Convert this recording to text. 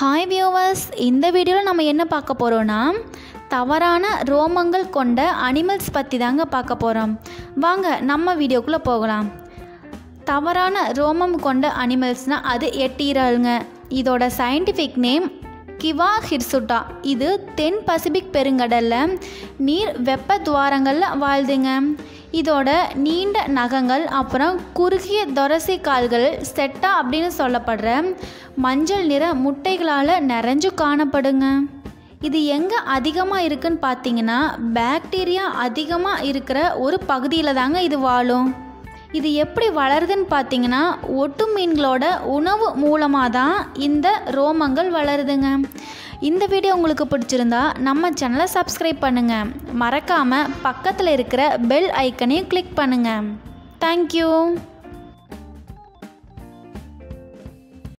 hi viewers இந்த வீடியோவில் நம்ம என்ன பார்க்க போகிறோன்னா தவறான ரோமங்கள் கொண்ட அனிமல்ஸ் பற்றி தாங்க பார்க்க போகிறோம் வாங்க நம்ம வீடியோக்குள்ளே போகலாம் தவறான ரோமம் கொண்ட அனிமல்ஸ்னால் அது எட்டீரல்ங்க இதோட சயின்டிஃபிக் நேம் கிவா ஹிர்சுட்டா இது தென் பசிபிக் பெருங்கடலில் நீர் வெப்ப துவாரங்களில் வாழ்துங்க இதோட நீண்ட நகங்கள் அப்புறம் குறுகிய தொரசி கால்கள் செட்டா அப்படின்னு சொல்லப்படுற மஞ்சள் நிற முட்டைகளால் நிறைஞ்சு காணப்படுங்க இது எங்கே அதிகமாக இருக்குன்னு பார்த்தீங்கன்னா பாக்டீரியா அதிகமாக இருக்கிற ஒரு பகுதியில் தாங்க இது வாழும் இது எப்படி வளருதுன்னு பார்த்தீங்கன்னா ஒட்டு மீன்களோட உணவு மூலமாக தான் இந்த ரோமங்கள் வளருதுங்க இந்த வீடியோ உங்களுக்கு பிடிச்சிருந்தா நம்ம சேனலை சப்ஸ்கிரைப் பண்ணுங்கள் மறக்காமல் பக்கத்தில் இருக்கிற பெல் ஐக்கனையும் கிளிக் பண்ணுங்கள் தேங்க்யூ